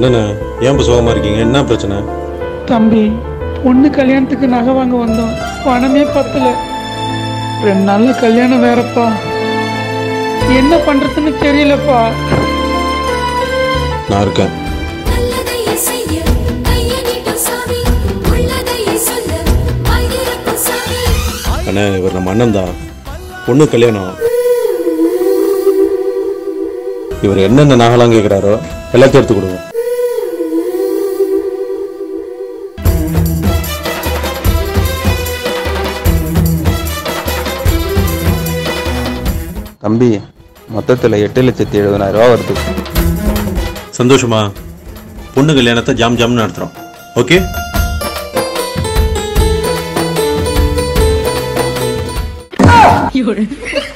என்னண்ணே ஏன் இப்போ சோகமாக இருக்கீங்க என்ன பிரச்சனை தம்பி பொண்ணு கல்யாணத்துக்கு நகை வாங்க வந்தோம் பணமே பத்தல ரெண்டு நாள்ல கல்யாணம் வேறப்பா என்ன பண்றதுன்னு தெரியலப்பா நான் இருக்கேன் நல்லதையே செய்ய கையை நீட்டும் சாமி உள்ளதையே சொல்ல வாய்திறக்கும் சாமி அண்ணே இவர் நம்ம அண்ணன் தான் பொண்ணு கல்யாணம் இவர் என்னென்ன நகைலாம் கேட்குறாரோ எல்லாத்தையும் எடுத்து கொடுங்க தம்பி மொத்தத்தில் எட்டு லட்சத்தி எழுபதாயிரம் ரூபா வருது சந்தோஷமா பொண்ணு கல்யாணத்தை ஜாம் ஜாம்னு நடத்துகிறோம் ஓகே 有人。